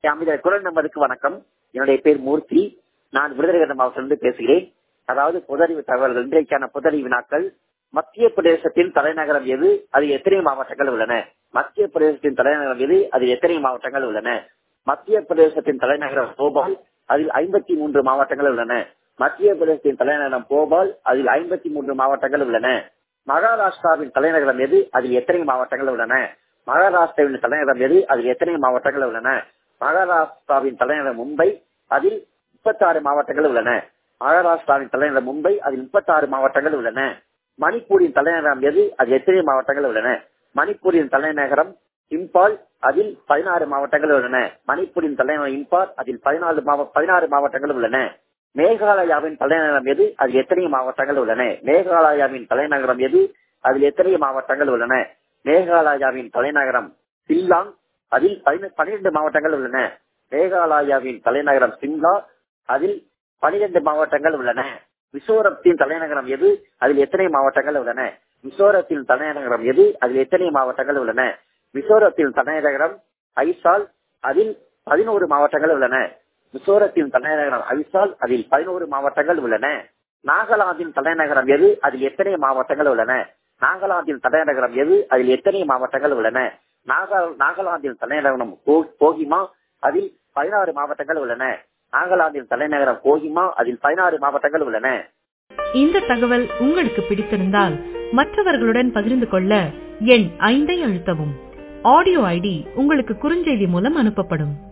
அமித குரல் நம்பருக்கு வணக்கம் என்னுடைய பேர் மூர்த்தி நான் விருதுநகர் மாவட்டத்திலிருந்து பேசுகிறேன் அதாவது பொதறிவு தகவல்கள் இன்றைக்கான பொதறிவு வினாக்கள் மத்திய பிரதேசத்தின் தலைநகரம் எது அது எத்தனை மாவட்டங்கள் உள்ளன மத்திய பிரதேசத்தின் தலைநகரம் எது அதில் எத்தனை மாவட்டங்கள் உள்ளன மத்திய பிரதேசத்தின் தலைநகரம் போபால் அதில் ஐம்பத்தி மூன்று மாவட்டங்கள் உள்ளன மத்திய பிரதேசத்தின் தலைநகரம் போபால் அதில் ஐம்பத்தி மூன்று மாவட்டங்கள் உள்ளன மகாராஷ்டிராவின் தலைநகரம் எது அதில் எத்தனை மாவட்டங்கள் உள்ளன மகாராஷ்டிராவின் தலைநகரம் எது அதில் எத்தனை மாவட்டங்கள் உள்ளன மகாராஷ்டிராவின் தலைநகரம் மும்பை அதில் முப்பத்தாறு மாவட்டங்கள் உள்ளன மகாராஷ்டிராவின் தலைநகரம் மும்பை அதில் முப்பத்தாறு மாவட்டங்கள் உள்ளன மணிப்பூரின் தலைநகரம் எது அது எத்தனை மாவட்டங்கள் உள்ளன மணிப்பூரின் தலைநகரம் இம்பால் அதில் பதினாறு மாவட்டங்கள் உள்ளன மணிப்பூரின் தலைநகரம் இம்பால் அதில் பதினாலு பதினாறு மாவட்டங்கள் உள்ளன மேகாலயாவின் தலைநகரம் எது அதில் எத்தனை மாவட்டங்கள் உள்ளன மேகாலயாவின் தலைநகரம் எது அதில் எத்தனை மாவட்டங்கள் உள்ளன மேகாலயாவின் தலைநகரம் சில்லாங் அதில் பனிரெண்டு மாவட்டங்கள் உள்ளன மேகாலயாவின் தலைநகரம் சிம்லா அதில் பனிரெண்டு மாவட்டங்கள் உள்ளன மிசோரத்தின் தலைநகரம் எது அதில் எத்தனை மாவட்டங்கள் உள்ளன மிசோரத்தின் தலைநகரம் எது அதில் எத்தனை மாவட்டங்கள் உள்ளன மிசோரத்தின் தலைநகரம் ஐசால் அதில் பதினோரு மாவட்டங்கள் உள்ளன மிசோரத்தின் தலைநகரம் ஐசால் அதில் பதினோரு மாவட்டங்கள் உள்ளன நாகாலாந்தின் தலைநகரம் எது அதில் எத்தனை மாவட்டங்கள் உள்ளன நாகாலாந்தின் தலைநகரம் எது அதில் எத்தனை மாவட்டங்கள் உள்ளன நாகாலாந்தின் தலைநகரம் கோகிமா அதில் பதினாறு மாவட்டங்கள் உள்ளன நாகாலாந்தின் தலைநகரம் கோகிமா அதில் பதினாறு மாவட்டங்கள் உள்ளன இந்த தகவல் உங்களுக்கு பிடித்திருந்தால் மற்றவர்களுடன் பகிர்ந்து கொள்ள எண் ஐந்தை அழுத்தவும் ஆடியோ ஐடி உங்களுக்கு குறுஞ்செய்தி மூலம் அனுப்பப்படும்